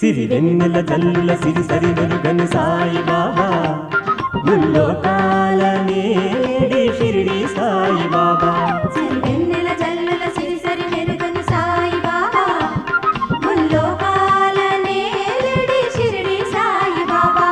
సిరి వెన్నెల జల్లుల సిరి సరి వెలుగని సాయి బాబా ముల్లోకాల నేడి షిరిడి సాయి బాబా సిరి వెన్నెల జల్లుల సిరి సరి మెరుగని సాయి బాబా ముల్లోకాల నేలడి షిరిడి సాయి బాబా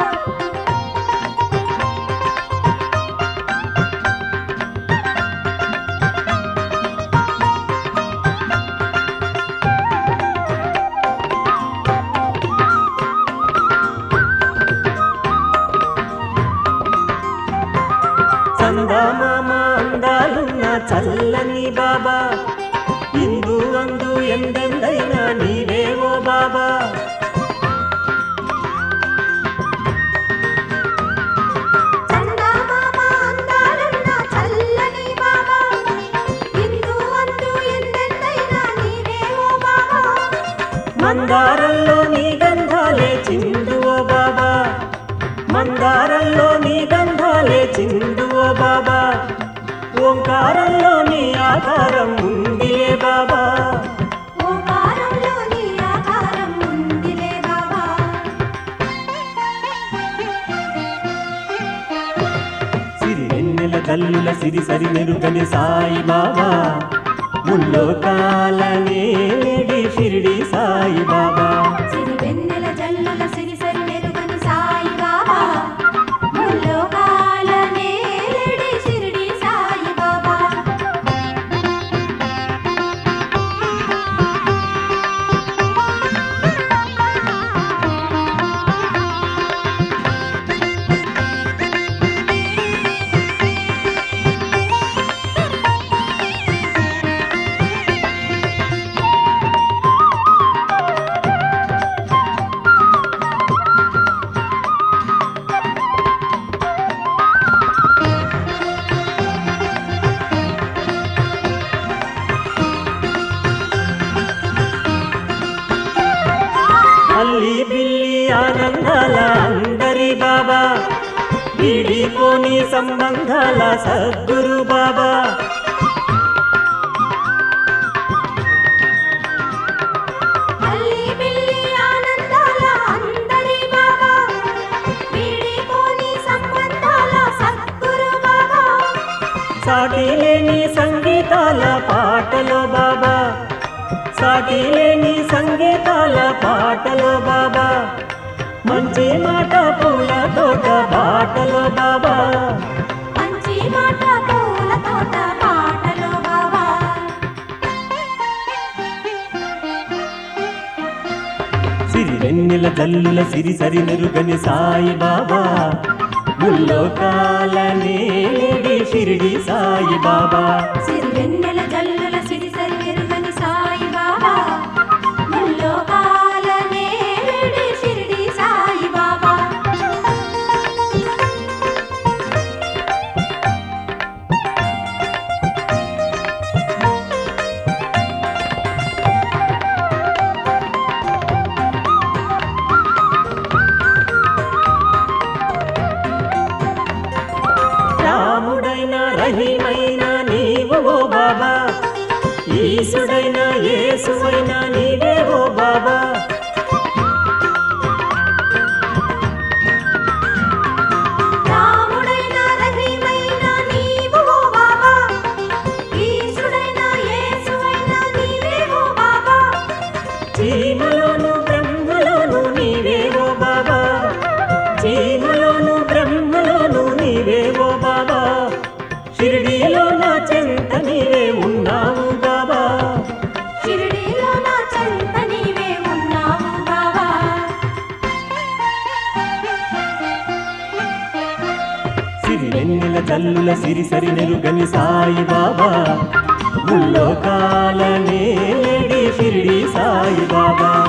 చందమామ అందాలున్న చల్లని బాబా ఇందు అందు ఎందెందైనా నీవేవో బాబా చందమామ అందాలున్న చల్లని బాబా ఇందు అందు ఎందెందైనా నీవేవో బాబా మందారంలో నీ గంధాలే చిందువో బాబా మందారంలో నీ గంధాలే చిందువో బాబా ఓంకారంలో నీ ఆకారం ఉందిలే బాబా ఓంకారంలో నీ ఆకారం ఉందిలే బాబా సిరి వెన్నెల కల్లుల సిరి సరి మెరుగని సాయి బాబా ముల్లోకాల నేడి షిరిడి సాయి బాబా సిరి వెన్నెల జల్లుల సిరి సరి మెరుగని సాయి బాబా ముల్లోకాల నేలడి షిరిడి సాయి బాబా అల్లి బిల్లి ఆనందాల అందరి బాబా విడిపోని సంబంధాల సద్గురు బాబా అల్లి బిల్లి ఆనందాల అందరి బాబా వీడిపోని సంబంధాల సద్గురు బాబా సాటి లేని సంగీతాల పాటలో బాబా సాటి లేని సంగీతాల పాటలో బాబా మంచి మాట పూల తోట బాటలో బాబా మంచి మాట పూల తోట పాటలో బాబా సిరి వెన్నెల జల్లుల సిరి సరి మెరుగని సాయి బాబా ముల్లోకాల నేడి షిరిడి సాయి బాబా సిరి వెన్నెల జల్లుల సిరి సరి మెరుగని సాయి బాబా ముల్లోకాల నేలడి షిరిడి సాయి బాబా రాముడైన రహీమైన నీవు ఓ బాబా ఈశుడైన యేసువైన నీవే ఓ బాబా రాముడైన రహీమైన నీవు ఓ బాబా ఈశుడైన యేసువైన నీవే ఓ బాబా చీమలోను బ్రహ్మలోను నీవే ఓ బాబా చీమలోను బ్రహ్మలోను నీవే ఓ బాబా షిరిడీలో నా చెంత నీవే ఉన్నావు బాబా షిరిడీలో నా చెంత నీవే ఉన్నావు బాబా సిరి వెన్నెల జల్లుల సిరి సరి నెరుగని సాయి బాబా ముల్లోకాల నేడి షిరిడి సాయి బాబా